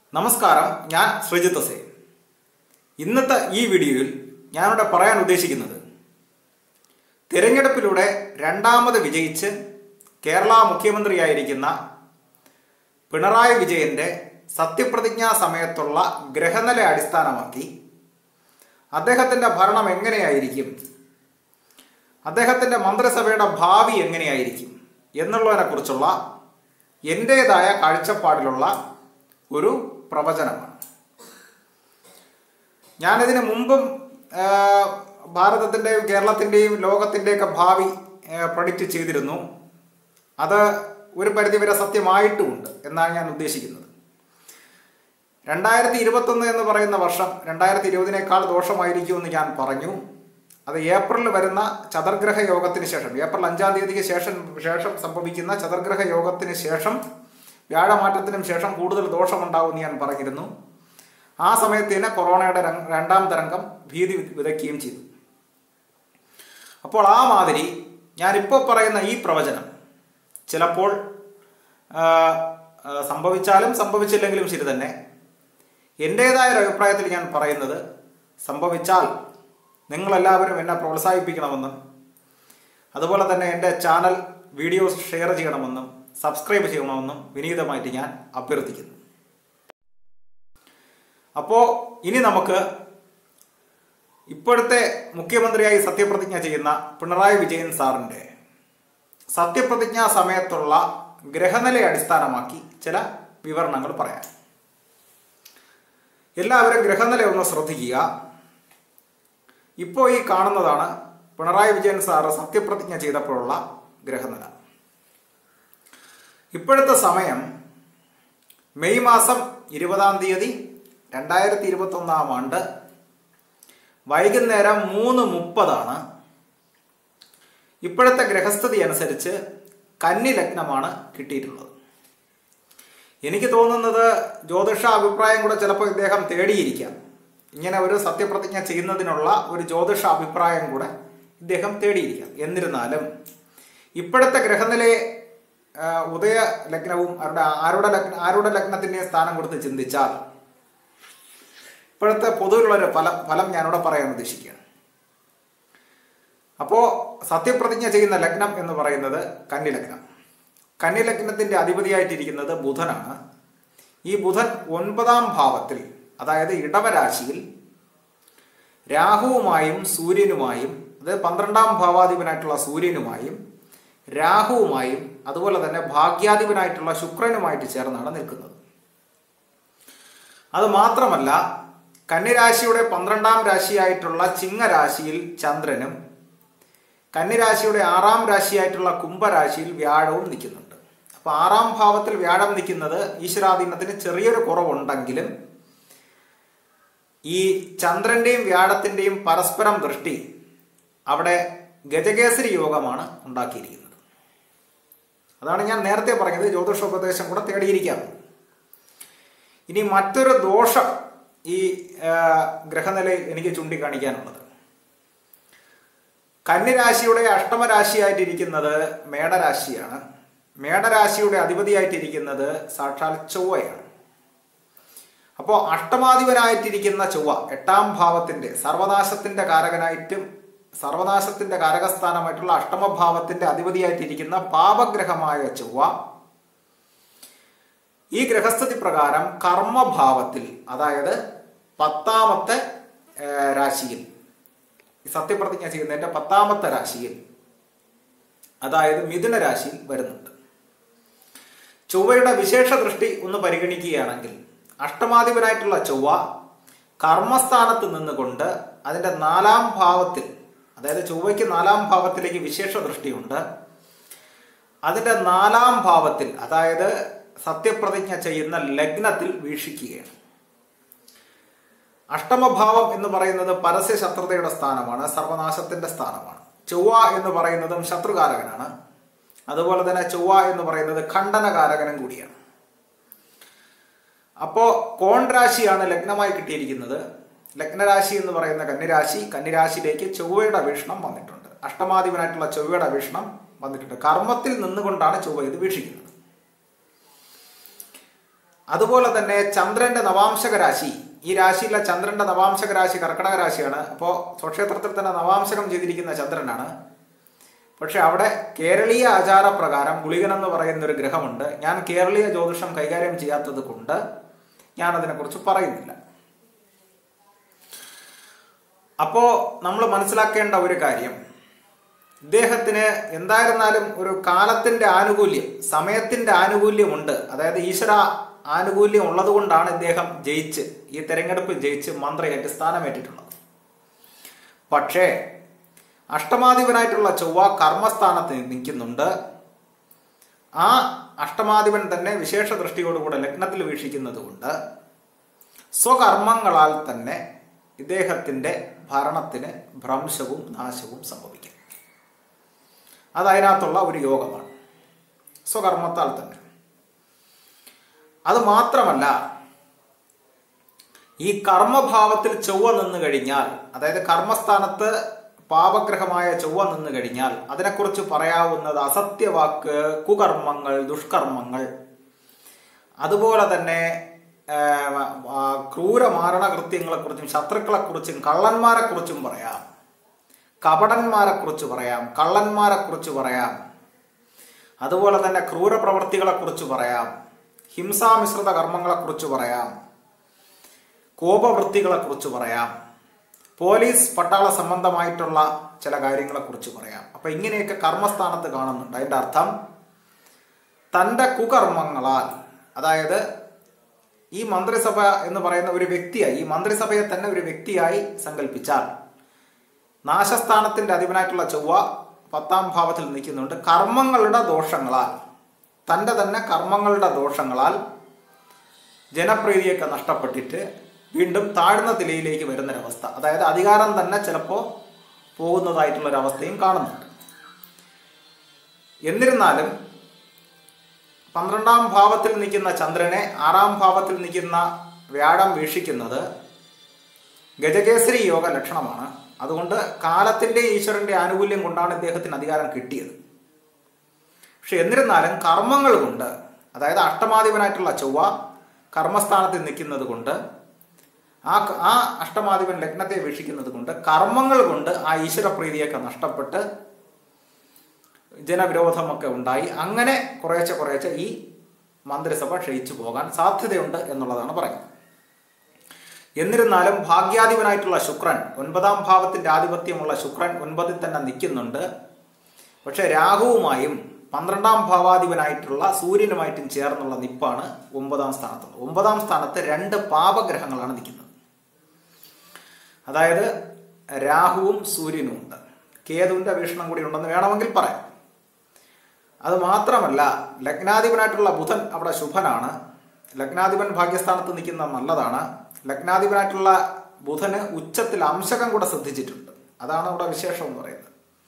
നമസ്കാരം ഞാൻ ശ്രീജിത്ത് സേൻ ഇന്നത്തെ ഈ വീഡിയോയിൽ ഞാനിവിടെ പറയാൻ ഉദ്ദേശിക്കുന്നത് തിരഞ്ഞെടുപ്പിലൂടെ രണ്ടാമത് വിജയിച്ച് കേരള മുഖ്യമന്ത്രിയായിരിക്കുന്ന പിണറായി വിജയന്റെ സത്യപ്രതിജ്ഞാ സമയത്തുള്ള ഗ്രഹനില അടിസ്ഥാനമാക്കി അദ്ദേഹത്തിന്റെ ഭരണം എങ്ങനെയായിരിക്കും അദ്ദേഹത്തിന്റെ മന്ത്രിസഭയുടെ ഭാവി എങ്ങനെയായിരിക്കും എന്നുള്ളതിനെക്കുറിച്ചുള്ള എൻ്റേതായ കാഴ്ചപ്പാടിലുള്ള ഒരു പ്രവചനമാണ് ഞാനിതിന് മുമ്പും ആ, ഭാരതത്തിൻ്റെയും കേരളത്തിൻ്റെയും ലോകത്തിൻ്റെയൊക്കെ ഭാവി പ്രഡിക്റ്റ് ചെയ്തിരുന്നു അത് ഒരു പരിധിവരെ സത്യമായിട്ടുമുണ്ട് എന്നാണ് ഞാൻ ഉദ്ദേശിക്കുന്നത് രണ്ടായിരത്തി ഇരുപത്തൊന്ന് എന്ന് പറയുന്ന വർഷം രണ്ടായിരത്തി ഇരുപതിനേക്കാൾ ദോഷമായിരിക്കുമെന്ന് ഞാൻ പറഞ്ഞു അത് ഏപ്രിലിൽ വരുന്ന ചതുർഗ്രഹ യോഗത്തിന് ശേഷം ഏപ്രിൽ അഞ്ചാം തീയതിക്ക് ശേഷം ശേഷം സംഭവിക്കുന്ന ചതുർഗ്രഹ യോഗത്തിന് ശേഷം വ്യാഴമാറ്റത്തിനും ശേഷം കൂടുതൽ ദോഷമുണ്ടാവുമെന്ന് ഞാൻ പറഞ്ഞിരുന്നു ആ സമയത്ത് തന്നെ കൊറോണയുടെ ര- രണ്ടാം തരംഗം ഭീതി വിതയ്ക്കുകയും ചെയ്തു അപ്പോൾ ആ മാതിരി ഞാനിപ്പോൾ പറയുന്ന ഈ പ്രവചനം ചിലപ്പോൾ ആ, ആ, സംഭവിച്ചാലും സംഭവിച്ചില്ലെങ്കിലും ശരി തന്നെ എൻ്റേതായ ഒരു അഭിപ്രായത്തിൽ ഞാൻ പറയുന്നത് സംഭവിച്ചാൽ നിങ്ങളെല്ലാവരും എന്നെ പ്രോത്സാഹിപ്പിക്കണമെന്നും അതുപോലെ തന്നെ എൻ്റെ ചാനൽ വീഡിയോസ് ഷെയർ ചെയ്യണമെന്നും സബ്സ്ക്രൈബ് ചെയ്യണമെന്നും വിനീതമായിട്ട് ഞാൻ അഭ്യർത്ഥിക്കുന്നു അപ്പോൾ ഇനി നമുക്ക് ഇപ്പോഴത്തെ മുഖ്യമന്ത്രിയായി സത്യപ്രതിജ്ഞ ചെയ്യുന്ന പിണറായി വിജയൻ സാറിൻ്റെ സത്യപ്രതിജ്ഞാ സമയത്തുള്ള ഗ്രഹനിലയെ അടിസ്ഥാനമാക്കി ചില വിവരണങ്ങൾ പറയാം എല്ലാവരും ഗ്രഹനില ഒന്ന് ശ്രദ്ധിക്കുക ഇപ്പോൾ ഈ കാണുന്നതാണ് പിണറായി വിജയൻ സാറ് സത്യപ്രതിജ്ഞ ചെയ്തപ്പോഴുള്ള ഗ്രഹനില ഇപ്പോഴത്തെ സമയം മെയ് മാസം ഇരുപതാം തീയതി രണ്ടായിരത്തി ഇരുപത്തൊന്നാം ആണ്ട് വൈകുന്നേരം മൂന്ന് മുപ്പതാണ് ഇപ്പോഴത്തെ ഗ്രഹസ്ഥിതി അനുസരിച്ച് കന്നി ലഗ്നമാണ് കിട്ടിയിട്ടുള്ളത് എനിക്ക് തോന്നുന്നത് ജ്യോതിഷ അഭിപ്രായം കൂടെ ചിലപ്പോൾ ഇദ്ദേഹം തേടിയിരിക്കാം ഇങ്ങനെ ഒരു സത്യപ്രതിജ്ഞ ചെയ്യുന്നതിനുള്ള ഒരു ജ്യോതിഷ അഭിപ്രായം കൂടെ ഇദ്ദേഹം തേടിയിരിക്കാം എന്നിരുന്നാലും ഇപ്പോഴത്തെ ഗ്രഹനിലയെ ആ, ഉദയ ലഗ്നവും അവരുടെ ആരുടെ ലഗ്ന ആരുടെ ലഗ്നത്തിൻ്റെ സ്ഥാനം കൊടുത്ത് ചിന്തിച്ചാൽ ഇപ്പോഴത്തെ പൊതുവിലുള്ളൊരു ഫലം ഫലം ഞാനിവിടെ പറയാൻ ഉദ്ദേശിക്കുകയാണ് അപ്പോൾ സത്യപ്രതിജ്ഞ ചെയ്യുന്ന ലഗ്നം എന്ന് പറയുന്നത് കന്നി ലഗ്നം കന്നി ലഗ്നത്തിൻ്റെ അധിപതിയായിട്ടിരിക്കുന്നത് ബുധനാണ് ഈ ബുധൻ ഒൻപതാം ഭാവത്തിൽ അതായത് ഇടവരാശിയിൽ രാഹുവുമായും സൂര്യനുമായും അതായത് പന്ത്രണ്ടാം ഭാവാധിപനായിട്ടുള്ള സൂര്യനുമായും രാഹുവുമായും അതുപോലെ തന്നെ ഭാഗ്യാധിപനായിട്ടുള്ള ശുക്രനുമായിട്ട് ചേർന്നാണ് നിൽക്കുന്നത് അത് മാത്രമല്ല കന്നിരാശിയുടെ പന്ത്രണ്ടാം രാശിയായിട്ടുള്ള ചിങ്ങരാശിയിൽ ചന്ദ്രനും കന്നിരാശിയുടെ ആറാം രാശിയായിട്ടുള്ള കുംഭരാശിയിൽ വ്യാഴവും നിൽക്കുന്നുണ്ട് അപ്പോൾ ആറാം ഭാവത്തിൽ വ്യാഴം നിൽക്കുന്നത് ഈശ്വരാധീനത്തിന് ചെറിയൊരു കുറവുണ്ടെങ്കിലും ഈ ചന്ദ്രന്റെയും വ്യാഴത്തിന്റെയും പരസ്പരം ദൃഷ്ടി അവിടെ ഗജകേസരി യോഗമാണ് ഉണ്ടാക്കിയിരിക്കുന്നത് അതാണ് ഞാൻ നേരത്തെ പറഞ്ഞത് ജ്യോതിഷോപദേശം കൂടെ തേടിയിരിക്കാം ഇനി മറ്റൊരു ദോഷം ഈ ആ, ഗ്രഹനിലയിൽ എനിക്ക് ചൂണ്ടിക്കാണിക്കാനുള്ളത് കന്നിരാശിയുടെ അഷ്ടമരാശിയായിട്ടിരിക്കുന്നത് മേടരാശിയാണ് മേടരാശിയുടെ അധിപതിയായിട്ടിരിക്കുന്നത് സാക്ഷാൽ ചൊവ്വയാണ് അപ്പോൾ അഷ്ടമാധിപനായിട്ടിരിക്കുന്ന ചൊവ്വ എട്ടാം ഭാവത്തിന്റെ സർവനാശത്തിന്റെ കാരകനായിട്ടും സർവനാശത്തിന്റെ കാരകസ്ഥാനമായിട്ടുള്ള അഷ്ടമഭാവത്തിന്റെ അധിപതിയായിട്ടിരിക്കുന്ന പാപഗ്രഹമായ ചൊവ്വ ഈ ഗ്രഹസ്ഥിതി പ്രകാരം കർമ്മഭാവത്തിൽ അതായത് പത്താമത്തെ ഏഹ്, രാശിയിൽ ഈ സത്യപ്രതിജ്ഞ ചെയ്യുന്നതിന്റെ പത്താമത്തെ രാശിയിൽ അതായത് മിഥുന രാശിയിൽ വരുന്നുണ്ട് ചൊവ്വയുടെ വിശേഷ ദൃഷ്ടി ഒന്ന് പരിഗണിക്കുകയാണെങ്കിൽ അഷ്ടമാധിപനായിട്ടുള്ള ചൊവ്വ കർമ്മസ്ഥാനത്ത് നിന്നുകൊണ്ട് അതിന്റെ നാലാം ഭാവത്തിൽ അതായത് ചൊവ്വയ്ക്ക് നാലാം ഭാവത്തിലേക്ക് വിശേഷ ദൃഷ്ടിയുണ്ട് അതിന്റെ നാലാം ഭാവത്തിൽ അതായത് സത്യപ്രതിജ്ഞ ചെയ്യുന്ന ലഗ്നത്തിൽ വീക്ഷിക്കുകയാണ് അഷ്ടമഭാവം എന്ന് പറയുന്നത് പരസ്യ ശത്രുതയുടെ സ്ഥാനമാണ് സർവനാശത്തിന്റെ സ്ഥാനമാണ് ചൊവ്വ എന്ന് പറയുന്നതും ശത്രുകാരകനാണ് അതുപോലെ തന്നെ ചൊവ്വ എന്ന് പറയുന്നത് ഖണ്ഡനകാരകനും കൂടിയാണ് അപ്പോ കോൺ രാശിയാണ് ലഗ്നമായി കിട്ടിയിരിക്കുന്നത് ലഗ്നരാശി എന്ന് പറയുന്ന കന്നിരാശി കന്നിരാശിയിലേക്ക് ചൊവ്വയുടെ വീക്ഷണം വന്നിട്ടുണ്ട് അഷ്ടമാധിപനായിട്ടുള്ള ചൊവ്വയുടെ വീക്ഷണം വന്നിട്ടുണ്ട് കർമ്മത്തിൽ നിന്നുകൊണ്ടാണ് ചൊവ്വ ഇത് വീക്ഷിക്കുന്നത് അതുപോലെ തന്നെ ചന്ദ്രന്റെ നവാംശക രാശി ഈ രാശിയിലെ ചന്ദ്രന്റെ നവാംശക രാശി കർക്കടക രാശിയാണ് അപ്പോൾ സ്വക്ഷേത്രത്തിൽ തന്നെ നവാംശകം ചെയ്തിരിക്കുന്ന ചന്ദ്രനാണ് പക്ഷെ അവിടെ കേരളീയ ആചാരപ്രകാരം ഗുളികൻ എന്ന് പറയുന്ന ഒരു ഗ്രഹമുണ്ട് ഞാൻ കേരളീയ ജ്യോതിഷം കൈകാര്യം ചെയ്യാത്തത് കൊണ്ട് ഞാൻ അതിനെക്കുറിച്ച് പറയുന്നില്ല അപ്പോ നമ്മൾ മനസ്സിലാക്കേണ്ട ഒരു കാര്യം ഇദ്ദേഹത്തിന് എന്തായിരുന്നാലും ഒരു കാലത്തിന്റെ ആനുകൂല്യം സമയത്തിന്റെ ആനുകൂല്യമുണ്ട് അതായത് ഈശ്വര ആനുകൂല്യം ഉള്ളതുകൊണ്ടാണ് ഇദ്ദേഹം ജയിച്ച് ഈ തെരഞ്ഞെടുപ്പ് ജയിച്ച് മന്ത്രിയായിട്ട് സ്ഥാനമേറ്റിട്ടുള്ളത് പക്ഷേ അഷ്ടമാധിപനായിട്ടുള്ള ചൊവ്വ കർമ്മസ്ഥാനത്ത് നിൽക്കുന്നുണ്ട് ആ അഷ്ടമാധിപൻ തന്നെ വിശേഷ ദൃഷ്ടിയോടുകൂടെ ലഗ്നത്തിൽ വീക്ഷിക്കുന്നത് കൊണ്ട് സ്വകർമ്മങ്ങളാൽ തന്നെ ഇദ്ദേഹത്തിൻ്റെ ഭരണത്തിന് ഭ്രംശവും നാശവും സംഭവിക്കും അത് അതിനകത്തുള്ള ഒരു യോഗമാണ് സ്വകർമ്മത്താൽ തന്നെ അത് മാത്രമല്ല ഈ കർമ്മഭാവത്തിൽ ചൊവ്വ നിന്ന് കഴിഞ്ഞാൽ അതായത് കർമ്മസ്ഥാനത്ത് പാപഗ്രഹമായ ചൊവ്വ നിന്ന് കഴിഞ്ഞാൽ അതിനെക്കുറിച്ച് പറയാവുന്നത് അസത്യവാക്ക് കുകർമ്മങ്ങൾ ദുഷ്കർമ്മങ്ങൾ അതുപോലെ തന്നെ ക്രൂര മാരണകൃത്യങ്ങളെക്കുറിച്ചും ശത്രുക്കളെക്കുറിച്ചും കള്ളന്മാരെക്കുറിച്ചും പറയാം കപടന്മാരെക്കുറിച്ച് പറയാം കള്ളന്മാരെക്കുറിച്ച് പറയാം അതുപോലെ തന്നെ ക്രൂര പ്രവൃത്തികളെക്കുറിച്ച് പറയാം ഹിംസാമിശ്രിത കർമ്മങ്ങളെക്കുറിച്ച് പറയാം കോപവൃത്തികളെക്കുറിച്ച് പറയാം പോലീസ് പട്ടാള സംബന്ധമായിട്ടുള്ള ചില കാര്യങ്ങളെക്കുറിച്ച് പറയാം അപ്പൊ ഇങ്ങനെയൊക്കെ കർമ്മസ്ഥാനത്ത് കാണുന്നുണ്ട് അതിൻ്റെ അർത്ഥം തൻ്റെ കുകർമ്മങ്ങളാൽ അതായത് ഈ മന്ത്രിസഭ എന്ന് പറയുന്ന ഒരു വ്യക്തിയായി ഈ മന്ത്രിസഭയെ തന്നെ ഒരു വ്യക്തിയായി സങ്കല്പിച്ചാൽ നാശസ്ഥാനത്തിന്റെ അധിപനായിട്ടുള്ള ചൊവ്വ പത്താം ഭാവത്തിൽ നിൽക്കുന്നുണ്ട് കർമ്മങ്ങളുടെ ദോഷങ്ങളാൽ തൻ്റെ തന്നെ കർമ്മങ്ങളുടെ ദോഷങ്ങളാൽ ജനപ്രീതിയൊക്കെ നഷ്ടപ്പെട്ടിട്ട് വീണ്ടും താഴ്ന്ന നിലയിലേക്ക് വരുന്നൊരവസ്ഥ അതായത് അധികാരം തന്നെ ചിലപ്പോൾ പോകുന്നതായിട്ടുള്ളൊരവസ്ഥയും കാണുന്നുണ്ട് എന്നിരുന്നാലും പന്ത്രണ്ടാം ഭാവത്തിൽ നിൽക്കുന്ന ചന്ദ്രനെ ആറാം ഭാവത്തിൽ നിൽക്കുന്ന വ്യാഴം വീക്ഷിക്കുന്നത് ഗജകേസരി യോഗ ലക്ഷണമാണ് അതുകൊണ്ട് കാലത്തിൻ്റെ ഈശ്വരൻ്റെ ആനുകൂല്യം കൊണ്ടാണ് ഇദ്ദേഹത്തിന് അധികാരം കിട്ടിയത് പക്ഷെ എന്നിരുന്നാലും കർമ്മങ്ങൾ കൊണ്ട് അതായത് അഷ്ടമാധിപനായിട്ടുള്ള ചൊവ്വ കർമ്മസ്ഥാനത്ത് നിൽക്കുന്നത് കൊണ്ട് ആ ആ അഷ്ടമാധിപൻ ലഗ്നത്തെ വീക്ഷിക്കുന്നത് കൊണ്ട് കർമ്മങ്ങൾ കൊണ്ട് ആ ഈശ്വരപ്രീതിയൊക്കെ നഷ്ടപ്പെട്ട് ജനവിരോധമൊക്കെ ഉണ്ടായി അങ്ങനെ കുറേശ്ശെ കുറേശ്ശെ ഈ മന്ത്രിസഭ ക്ഷയിച്ചു പോകാൻ സാധ്യതയുണ്ട് എന്നുള്ളതാണ് പറയുന്നത് എന്നിരുന്നാലും ഭാഗ്യാധിപനായിട്ടുള്ള ശുക്രൻ ഒൻപതാം ഭാവത്തിന്റെ ആധിപത്യമുള്ള ശുക്രൻ ഒൻപതിൽ തന്നെ നിൽക്കുന്നുണ്ട് പക്ഷെ രാഹുവുമായും പന്ത്രണ്ടാം ഭാവാധിപനായിട്ടുള്ള സൂര്യനുമായിട്ടും ചേർന്നുള്ള നിപ്പാണ് ഒമ്പതാം സ്ഥാനത്തുള്ളത് ഒമ്പതാം സ്ഥാനത്ത് രണ്ട് പാപഗ്രഹങ്ങളാണ് നിൽക്കുന്നത് അതായത് രാഹുവും സൂര്യനും ഉണ്ട് കേതുവിന്റെ വീക്ഷണം കൂടി ഉണ്ടെന്ന് വേണമെങ്കിൽ പറയാം അത് മാത്രമല്ല ലഗ്നാധിപനായിട്ടുള്ള ബുധൻ അവിടെ ശുഭനാണ് ലഗ്നാധിപൻ ഭാഗ്യസ്ഥാനത്ത് നിൽക്കുന്നത് നല്ലതാണ് ലഗ്നാധിപനായിട്ടുള്ള ബുധന് ഉച്ചത്തിൽ അംശകം കൂടെ ശ്രദ്ധിച്ചിട്ടുണ്ട് അതാണ് അവിടെ വിശേഷം എന്ന് പറയുന്നത്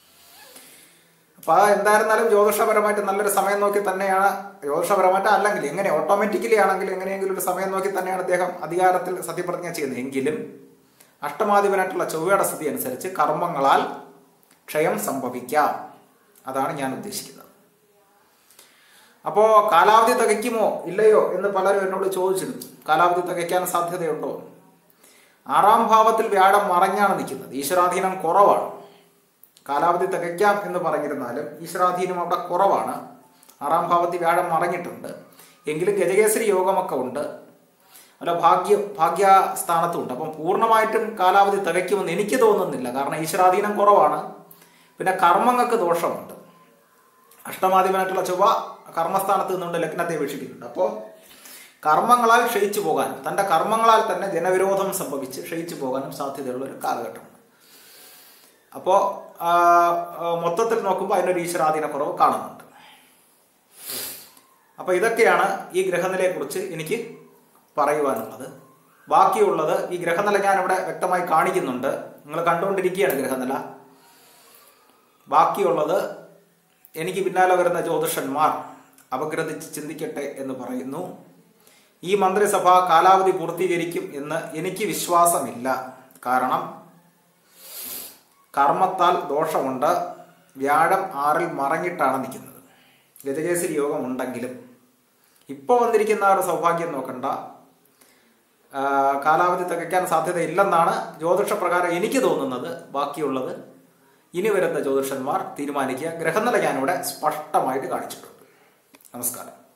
അപ്പൊ അത് എന്തായിരുന്നാലും ജ്യോതിഷപരമായിട്ട് നല്ലൊരു സമയം നോക്കി തന്നെയാണ് ജ്യോതിഷപരമായിട്ട് അല്ലെങ്കിൽ എങ്ങനെ ഓട്ടോമാറ്റിക്കലി ആണെങ്കിൽ എങ്ങനെയെങ്കിലും ഒരു സമയം നോക്കി തന്നെയാണ് അദ്ദേഹം അധികാരത്തിൽ സത്യപ്രതിജ്ഞ ചെയ്യുന്നത് എങ്കിലും അഷ്ടമാധിപനായിട്ടുള്ള ചൊവ്വയുടെ സ്ഥിതി അനുസരിച്ച് കർമ്മങ്ങളാൽ ക്ഷയം സംഭവിക്കാം അതാണ് ഞാൻ ഉദ്ദേശിക്കുന്നത് അപ്പോൾ കാലാവധി തികയ്ക്കുമോ ഇല്ലയോ എന്ന് പലരും എന്നോട് ചോദിച്ചിരുന്നു കാലാവധി തികയ്ക്കാൻ സാധ്യതയുണ്ടോ ആറാം ഭാവത്തിൽ വ്യാഴം മറഞ്ഞാണ് നിൽക്കുന്നത് ഈശ്വരാധീനം കുറവാണ് കാലാവധി തികയ്ക്കാം എന്ന് പറഞ്ഞിരുന്നാലും ഈശ്വരാധീനം അവിടെ കുറവാണ് ആറാം ഭാവത്തിൽ വ്യാഴം മറഞ്ഞിട്ടുണ്ട് എങ്കിലും ഗജകേസരി യോഗമൊക്കെ ഉണ്ട് അല്ല ഭാഗ്യ ഭാഗ്യസ്ഥാനത്തുണ്ട് അപ്പം പൂർണ്ണമായിട്ടും കാലാവധി തികയ്ക്കുമെന്ന് എനിക്ക് തോന്നുന്നില്ല കാരണം ഈശ്വരാധീനം കുറവാണ് പിന്നെ കർമ്മങ്ങൾക്ക് ദോഷമുണ്ട് അഷ്ടമാധിപനായിട്ടുള്ള ചൊവ്വ കർമ്മസ്ഥാനത്ത് നിന്നുകൊണ്ട് ലഗ്നത്തെ വീക്ഷിക്കുന്നുണ്ട് അപ്പോൾ കർമ്മങ്ങളാൽ ക്ഷയിച്ചു പോകാനും തൻ്റെ കർമ്മങ്ങളാൽ തന്നെ ജനവിരോധം സംഭവിച്ച് ക്ഷയിച്ചു പോകാനും സാധ്യതയുള്ള ഒരു കാലഘട്ടമാണ് അപ്പോൾ മൊത്തത്തിൽ നോക്കുമ്പോൾ അതിനൊരു ഈശ്വരാധീനക്കുറവ് കാണുന്നുണ്ട് അപ്പോൾ ഇതൊക്കെയാണ് ഈ ഗ്രഹനിലയെക്കുറിച്ച് എനിക്ക് പറയുവാനുള്ളത് ബാക്കിയുള്ളത് ഈ ഗ്രഹനില ഞാനിവിടെ വ്യക്തമായി കാണിക്കുന്നുണ്ട് നിങ്ങൾ കണ്ടുകൊണ്ടിരിക്കുകയാണ് ഗ്രഹനില ബാക്കിയുള്ളത് എനിക്ക് പിന്നാലെ വരുന്ന ജ്യോതിഷന്മാർ അപഗ്രഥിച്ച് ചിന്തിക്കട്ടെ എന്ന് പറയുന്നു ഈ മന്ത്രിസഭ കാലാവധി പൂർത്തീകരിക്കും എന്ന് എനിക്ക് വിശ്വാസമില്ല കാരണം കർമ്മത്താൽ ദോഷമുണ്ട് വ്യാഴം ആറിൽ മറങ്ങിട്ടാണ് നിൽക്കുന്നത് ഗജകേസരി യോഗം ഉണ്ടെങ്കിലും ഇപ്പോൾ വന്നിരിക്കുന്ന ആ ഒരു സൗഭാഗ്യം നോക്കണ്ട ആ, കാലാവധി തികയ്ക്കാൻ സാധ്യതയില്ലെന്നാണ് ജ്യോതിഷപ്രകാരം എനിക്ക് തോന്നുന്നത് ബാക്കിയുള്ളത് ഇനി വരുന്ന ജ്യോതിഷന്മാർ തീരുമാനിക്കുക ഗ്രഹനില ഞാനിവിടെ സ്പഷ്ടമായിട്ട് കാണിച്ചിട്ടുണ്ട് നമസ്കാരം